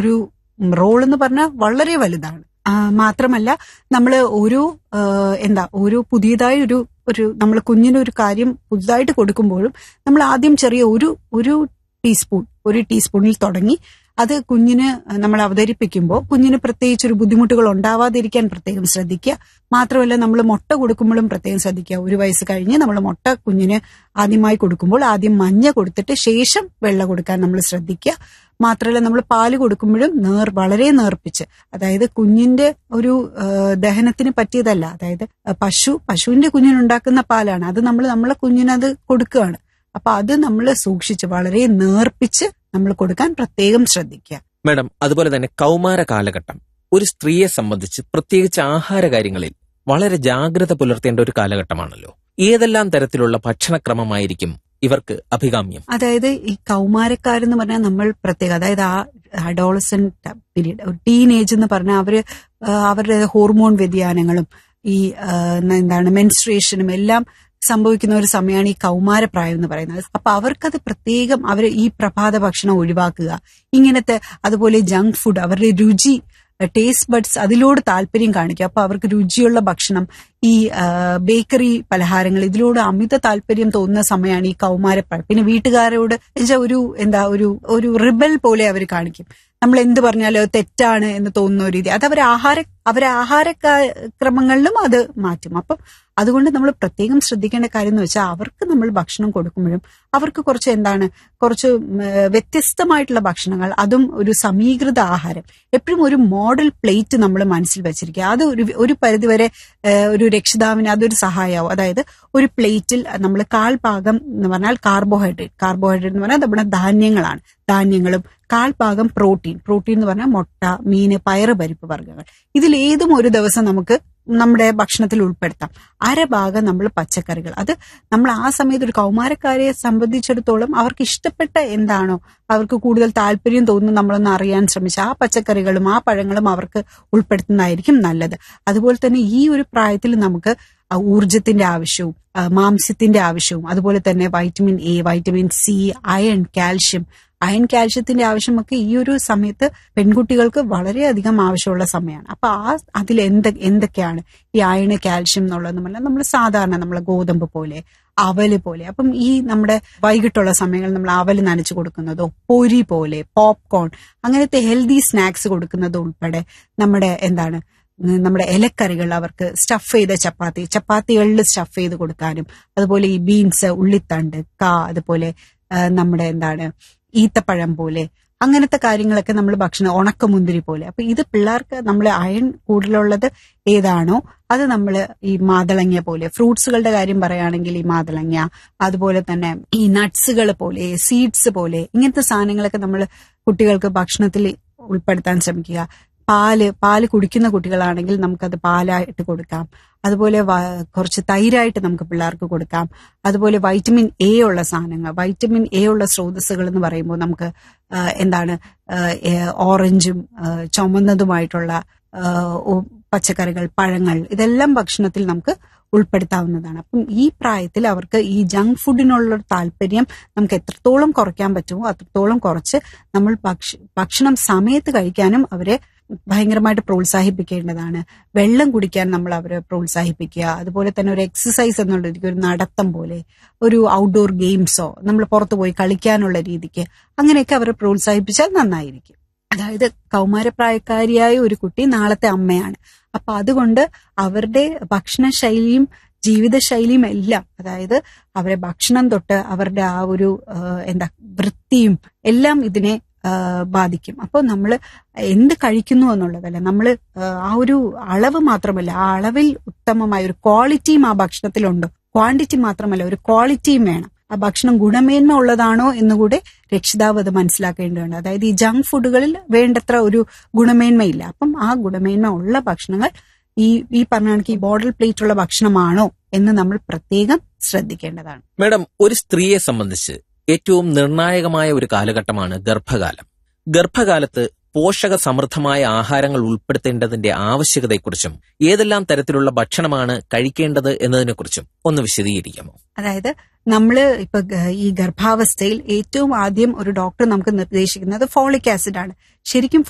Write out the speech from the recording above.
ഒരു റോൾ എന്ന് പറഞ്ഞാൽ വളരെ വലുതാണ് ആ, മാത്രമല്ല നമ്മൾ ഓരോ ആ, എന്താ ഓരോ പുതിയതായി ഒരു ഒരു നമ്മൾ കുഞ്ഞിന് ഒരു കാര്യം പുതുതായിട്ട് കൊടുക്കുമ്പോഴും നമ്മൾ ആദ്യം ചെറിയ ഒരു ഒരു ടീസ്പൂൺ ഒരു ടീസ്പൂണിൽ തുടങ്ങി അത് കുഞ്ഞിന് നമ്മൾ അവതരിപ്പിക്കുമ്പോൾ കുഞ്ഞിന് പ്രത്യേകിച്ച് ഒരു ബുദ്ധിമുട്ടുകൾ ഉണ്ടാവാതിരിക്കാൻ പ്രത്യേകം ശ്രദ്ധിക്കുക മാത്രമല്ല നമ്മൾ മുട്ട കൊടുക്കുമ്പോഴും പ്രത്യേകം ശ്രദ്ധിക്കുക ഒരു വയസ്സ് കഴിഞ്ഞ് നമ്മൾ മുട്ട കുഞ്ഞിന് ആദ്യമായി കൊടുക്കുമ്പോൾ ആദ്യം മഞ്ഞ കൊടുത്തിട്ട് ശേഷം വെള്ള കൊടുക്കാൻ നമ്മൾ ശ്രദ്ധിക്കുക മാത്രമല്ല നമ്മൾ പാല് കൊടുക്കുമ്പോഴും നേർ വളരെ നേർപ്പിച്ച് അതായത് കുഞ്ഞിന്റെ ഒരു ആ, ദഹനത്തിന് പറ്റിയതല്ല അതായത് ആ, പശു പശുവിന്റെ കുഞ്ഞിനുണ്ടാക്കുന്ന പാലാണ് അത് നമ്മൾ നമ്മളെ കുഞ്ഞിനത് കൊടുക്കുകയാണ് അപ്പൊ അത് നമ്മൾ സൂക്ഷിച്ച് വളരെ നേർപ്പിച്ച് നമ്മൾ കൊടുക്കാൻ പ്രത്യേകം ശ്രദ്ധിക്കുക മാഡം അതുപോലെ തന്നെ കൗമാര കാലഘട്ടം ഒരു സ്ത്രീയെ സംബന്ധിച്ച് പ്രത്യേകിച്ച് ആഹാര കാര്യങ്ങളിൽ വളരെ ജാഗ്രത പുലർത്തേണ്ട ഒരു കാലഘട്ടമാണല്ലോ ഏതെല്ലാം തരത്തിലുള്ള ഭക്ഷണക്രമമായിരിക്കും ഇവർക്ക് അഭികാമ്യം അതായത് ഈ കൗമാരക്കാരെന്ന് പറഞ്ഞാൽ നമ്മൾ പ്രത്യേക അതായത് ആ അഡോളസെന്റ് പീരീഡ് ഒരു ടീനേജ് എന്ന് പറഞ്ഞാൽ അവര് ആ, അവരുടെ ഹോർമോൺ വ്യതിയാനങ്ങളും ഈ ആ, എന്താണ് മെൻസ്ട്രേഷനും എല്ലാം സംഭവിക്കുന്ന ഒരു സമയമാണ് ഈ കൗമാരപ്രായം എന്ന് പറയുന്നത് അപ്പൊ അവർക്കത് പ്രത്യേകം അവർ ഈ പ്രഭാത ഭക്ഷണം ഒഴിവാക്കുക ഇങ്ങനത്തെ അതുപോലെ ജങ്ക് ഫുഡ് അവരുടെ രുചി ടേസ്റ്റ് ബഡ്സ് അതിലോട് താല്പര്യം കാണിക്കുക അപ്പൊ അവർക്ക് രുചിയുള്ള ഭക്ഷണം ഈ ആ, ബേക്കറി പലഹാരങ്ങൾ ഇതിലോട് അമിത താല്പര്യം തോന്നുന്ന സമയമാണ് ഈ കൗമാരപ്രായം പിന്നെ വീട്ടുകാരോട് എന്നുവെച്ചാൽ ഒരു എന്താ ഒരു ഒരു റിബൽ പോലെ അവർ കാണിക്കും നമ്മൾ എന്ത് പറഞ്ഞാലും അത് തെറ്റാണ് എന്ന് തോന്നുന്ന ഒരു രീതി അത് അവർ ആഹാര അവരെ ആഹാര ക- ക്രമങ്ങളിലും അത് മാറ്റും അപ്പം അതുകൊണ്ട് നമ്മൾ പ്രത്യേകം ശ്രദ്ധിക്കേണ്ട കാര്യം എന്ന് വെച്ചാൽ അവർക്ക് നമ്മൾ ഭക്ഷണം കൊടുക്കുമ്പോഴും അവർക്ക് കുറച്ച് എന്താണ് കുറച്ച് ഉം, ഏഹ്, വ്യത്യസ്തമായിട്ടുള്ള ഭക്ഷണങ്ങൾ അതും ഒരു സമീകൃത ആഹാരം എപ്പോഴും ഒരു മോഡൽ പ്ലേറ്റ് നമ്മൾ മനസ്സിൽ വെച്ചിരിക്കുക അത് ഒരു ഒരു പരിധിവരെ ഏഹ്, ഒരു രക്ഷിതാവിന് അതൊരു സഹായമാവും അതായത് ഒരു പ്ലേറ്റിൽ നമ്മൾ കാൽ ഭാഗം എന്ന് പറഞ്ഞാൽ കാർബോഹൈഡ്രേറ്റ് കാർബോഹൈഡ്രേറ്റ് എന്ന് പറഞ്ഞാൽ നമ്മുടെ ധാന്യങ്ങളാണ് ധാന്യങ്ങളും കാൽ ഭാഗം പ്രോട്ടീൻ പ്രോട്ടീൻ എന്ന് പറഞ്ഞാൽ മുട്ട മീന് പയറ് പരിപ്പ് വർഗ്ഗങ്ങൾ ഇതിലേതും ഒരു ദിവസം നമുക്ക് നമ്മുടെ ഭക്ഷണത്തിൽ ഉൾപ്പെടുത്താം അരഭാഗം നമ്മൾ പച്ചക്കറികൾ അത് നമ്മൾ ആ സമയത്ത് ഒരു കൗമാരക്കാരെ സംബന്ധിച്ചിടത്തോളം അവർക്ക് ഇഷ്ടപ്പെട്ട എന്താണോ അവർക്ക് കൂടുതൽ താല്പര്യം തോന്നുന്നു നമ്മളൊന്ന് അറിയാൻ ശ്രമിച്ച ആ പച്ചക്കറികളും ആ പഴങ്ങളും അവർക്ക് ഉൾപ്പെടുത്തുന്നതായിരിക്കും നല്ലത് അതുപോലെ തന്നെ ഈ ഒരു പ്രായത്തിൽ നമുക്ക് ആ ഊർജത്തിന്റെ ആവശ്യവും ആ, മാംസ്യത്തിന്റെ ആവശ്യവും അതുപോലെ തന്നെ vitamin A vitamin C iron calcium iron കാൽഷ്യത്തിന്റെ ആവശ്യമൊക്കെ ഈ ഒരു സമയത്ത് പെൺകുട്ടികൾക്ക് വളരെയധികം ആവശ്യമുള്ള സമയമാണ് അപ്പൊ ആ അതിൽ എന്ത് എന്തൊക്കെയാണ് ഈ അയണ് കാൽഷ്യം എന്നുള്ളതെന്ന് പറഞ്ഞാൽ നമ്മൾ സാധാരണ നമ്മളെ ഗോതമ്പ് പോലെ അവല് പോലെ അപ്പം ഈ നമ്മുടെ വൈകിട്ടുള്ള സമയങ്ങളിൽ നമ്മൾ അവല് നനച്ചു കൊടുക്കുന്നതോ പൊരി പോലെ പോപ്കോൺ അങ്ങനത്തെ ഹെൽത്തി സ്നാക്സ് കൊടുക്കുന്നത് ഉൾപ്പെടെ നമ്മുടെ എന്താണ് ഉം, നമ്മുടെ ഇലക്കറികൾ അവർക്ക് സ്റ്റഫ് ചെയ്ത ചപ്പാത്തി ചപ്പാത്തികളിൽ സ്റ്റഫ് ചെയ്ത് കൊടുക്കാനും അതുപോലെ ഈ ബീൻസ് ഉള്ളിത്തണ്ട് കാ അതുപോലെ ആ, നമ്മുടെ എന്താണ് ഈത്തപ്പഴം പോലെ അങ്ങനത്തെ കാര്യങ്ങളൊക്കെ നമ്മൾ ഭക്ഷണം ഉണക്കമുന്തിരി പോലെ അപ്പൊ ഇത് പിള്ളേർക്ക് നമ്മൾ അയൺ കൂടുതലുള്ളത് ഏതാണോ അത് നമ്മൾ ഈ മാതളങ്ങ പോലെ ഫ്രൂട്ട്സുകളുടെ കാര്യം പറയുകയാണെങ്കിൽ ഈ മാതളങ്ങ അതുപോലെ തന്നെ ഈ നട്ട്സുകൾ പോലെ സീഡ്സ് പോലെ ഇങ്ങനത്തെ സാധനങ്ങളൊക്കെ നമ്മൾ കുട്ടികൾക്ക് ഭക്ഷണത്തിൽ ഉൾപ്പെടുത്താൻ ശ്രമിക്കുക പാല് പാല് കുടിക്കുന്ന കുട്ടികളാണെങ്കിൽ നമുക്കത് പാലായിട്ട് കൊടുക്കാം അതുപോലെ വ- കുറച്ച് തൈരായിട്ട് നമുക്ക് പിള്ളേർക്ക് കൊടുക്കാം അതുപോലെ വൈറ്റമിൻ എ ഉള്ള സാധനങ്ങൾ വൈറ്റമിൻ എ ഉള്ള സ്രോതസ്സുകൾ എന്ന് പറയുമ്പോൾ നമുക്ക് ആ, എന്താണ് ആ, ഏ, ഓറഞ്ചും ആ, ചുമന്നതുമായിട്ടുള്ള ആ, ഉ- പച്ചക്കറികൾ പഴങ്ങൾ ഇതെല്ലാം ഭക്ഷണത്തിൽ നമുക്ക് ഉൾപ്പെടുത്താവുന്നതാണ് അപ്പം ഈ പ്രായത്തിൽ അവർക്ക് ഈ ജങ്ക് ഫുഡിനുള്ള താല്പര്യം നമുക്ക് എത്രത്തോളം കുറയ്ക്കാൻ പറ്റുമോ അത്രത്തോളം കുറച്ച് നമ്മൾ ഭക്ഷ ഭക്ഷണം സമയത്ത് കഴിക്കാനും അവരെ ഭയങ്കരമായിട്ട് പ്രോത്സാഹിപ്പിക്കേണ്ടതാണ് വെള്ളം കുടിക്കാൻ നമ്മൾ അവരെ പ്രോത്സാഹിപ്പിക്കുക അതുപോലെ തന്നെ ഒരു എക്സസൈസ് എന്നുള്ള രീതിക്ക് ഒരു നടത്തം പോലെ ഒരു ഔട്ട്ഡോർ ഗെയിംസോ നമ്മൾ പുറത്തു പോയി കളിക്കാനുള്ള രീതിക്ക് അങ്ങനെയൊക്കെ അവരെ പ്രോത്സാഹിപ്പിച്ചാൽ നന്നായിരിക്കും അതായത് കൗമാരപ്രായക്കാരിയായ ഒരു കുട്ടി നാളത്തെ അമ്മയാണ് അപ്പൊ അതുകൊണ്ട് അവരുടെ ഭക്ഷണശൈലിയും ജീവിതശൈലിയും എല്ലാം അതായത് അവരെ ഭക്ഷണം തൊട്ട് അവരുടെ ആ ഒരു ആ, എന്താ വൃത്തിയും എല്ലാം ഇതിനെ ആ, ബാധിക്കും അപ്പോൾ നമ്മൾ എന്ത് കഴിക്കുന്നു എന്നുള്ളതല്ല നമ്മൾ ആ ഒരു അളവ് മാത്രമല്ല ആ അളവിൽ ഉത്തമമായ ഒരു ക്വാളിറ്റിയും ആ ഭക്ഷണത്തിലുണ്ടോ ക്വാണ്ടിറ്റി മാത്രമല്ല ഒരു ക്വാളിറ്റിയും വേണം ആ ഭക്ഷണം ഗുണമേന്മ ഉള്ളതാണോ എന്നുകൂടെ രക്ഷിതാവ് അത് മനസ്സിലാക്കേണ്ടതുണ്ട് അതായത് ഈ ജങ്ക് ഫുഡുകളിൽ വേണ്ടത്ര ഒരു ഗുണമേന്മയില്ല അപ്പം ആ ഗുണമേന്മ ഉള്ള ഭക്ഷണങ്ങൾ ഈ ഈ പറഞ്ഞ കണക്ക് ഈ ബോർഡർ പ്ലേറ്റ് ഉള്ള ഭക്ഷണമാണോ എന്ന് നമ്മൾ പ്രത്യേകം ശ്രദ്ധിക്കേണ്ടതാണ് മാഡം ഒരു സ്ത്രീയെ സംബന്ധിച്ച് ഏറ്റവും നിർണായകമായ ഒരു കാലഘട്ടമാണ് ഗർഭകാലം ഗർഭകാലത്ത് പോഷക സമൃദ്ധമായ ആഹാരങ്ങൾ ഉൾപ്പെടുത്തേണ്ടതിന്റെ ആവശ്യകതയെക്കുറിച്ചും ഏതെല്ലാം തരത്തിലുള്ള ഭക്ഷണമാണ് കഴിക്കേണ്ടത് എന്നതിനെക്കുറിച്ചും ഒന്ന് വിശദീകരിക്കാമോ അതായത് നമ്മൾ ഇപ്പൊ ഗ- ഈ ഗർഭാവസ്ഥയിൽ ഏറ്റവും ആദ്യം ഒരു ഡോക്ടർ നമുക്ക് നിർദ്ദേശിക്കുന്നത് ഫോളിക് ആസിഡ് ആണ് ശരിക്കും